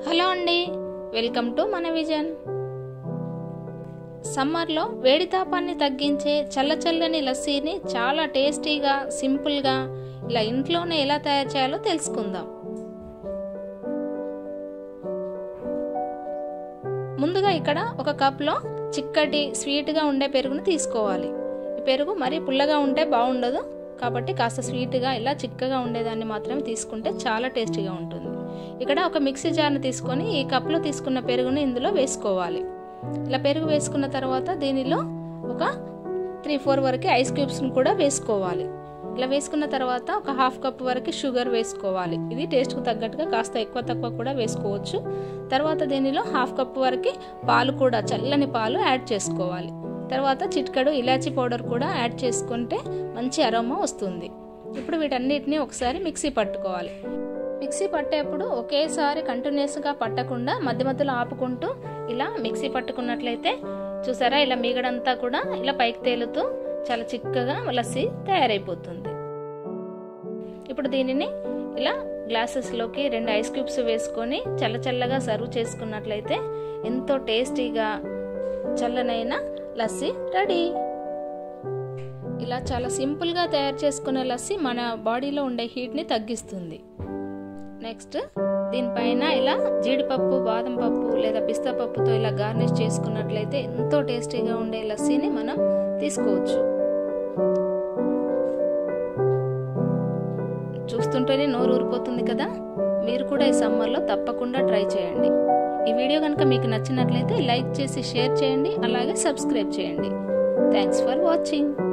hello అండి welcome to మన vision సమ్మర్లో వేడి తాపాన్ని తగ్గించే చల్ల చల్లని లస్సీని చాలా టేస్టీగా సింపుల్గా ఇలా ఇంట్లోనే ఎలా తయారు చేయాలో తెలుసుకుందాం ముందుగా ఇక్కడ ఒక కప్లో చిక్కటి స్వీట్గా ఉండే పెరుగును తీసుకోవాలి ఈ పెరుగు మరీ పుల్లగా ఉంటే బాగుండదు కాబట్టి కాస్త స్వీట్గా ఇలా చిక్కగా ఉండేదాన్ని మాత్రమే తీసుకుంటే చాలా టేస్టీగా ఉంటుంది ఇక్కడ ఒక మిక్సీ జార్ని తీసుకొని ఈ కప్లో తీసుకున్న పెరుగుని ఇందులో వేసుకోవాలి ఇలా పెరుగు వేసుకున్న తర్వాత దీనిలో ఒక త్రీ ఫోర్ వరకు ఐస్ క్యూబ్స్ని కూడా వేసుకోవాలి ఇలా వేసుకున్న తర్వాత ఒక హాఫ్ కప్ వరకు షుగర్ వేసుకోవాలి ఇది టేస్ట్కు తగ్గట్టుగా కాస్త ఎక్కువ తక్కువ కూడా వేసుకోవచ్చు తర్వాత దీనిలో హాఫ్ కప్ వరకు పాలు కూడా చల్లని పాలు యాడ్ చేసుకోవాలి తర్వాత చిట్కడు ఇలాచీ పౌడర్ కూడా యాడ్ చేసుకుంటే మంచి అరోమా వస్తుంది ఇప్పుడు వీటన్నిటిని ఒకసారి మిక్సీ పట్టుకోవాలి మిక్సీ పట్టేప్పుడు ఒకేసారి కంటిన్యూస్గా పట్టకుండా మధ్య మధ్యలో ఆపుకుంటూ ఇలా మిక్సీ పట్టుకున్నట్లయితే చూసారా ఇలా మీగడంతా కూడా ఇలా పైకి తేలుతూ చాలా చిక్కగా లస్సీ తయారైపోతుంది ఇప్పుడు దీనిని ఇలా గ్లాసెస్లోకి రెండు ఐస్ క్యూబ్స్ వేసుకొని చల్ల చల్లగా సర్వ్ చేసుకున్నట్లయితే ఎంతో టేస్టీగా చల్లనైన లస్సీ రెడీ ఇలా చాలా సింపుల్గా తయారు చేసుకునే లస్సీ మన బాడీలో ఉండే హీట్ని తగ్గిస్తుంది నెక్స్ట్ దీనిపైన ఇలా జీడిపప్పు బాదం పప్పు లేదా పిస్తా పప్పుతో ఇలా గార్నిష్ చేసుకున్నట్లయితే ఎంతో టేస్టీగా ఉండే లస్సీని మనం తీసుకోవచ్చు చూస్తుంటేనే నోరు ఊరిపోతుంది కదా మీరు కూడా ఈ సమ్మర్లో తప్పకుండా ట్రై చేయండి ఈ వీడియో కనుక మీకు నచ్చినట్లయితే లైక్ చేసి షేర్ చేయండి అలాగే సబ్స్క్రైబ్ చేయండి థ్యాంక్స్ ఫర్ వాచింగ్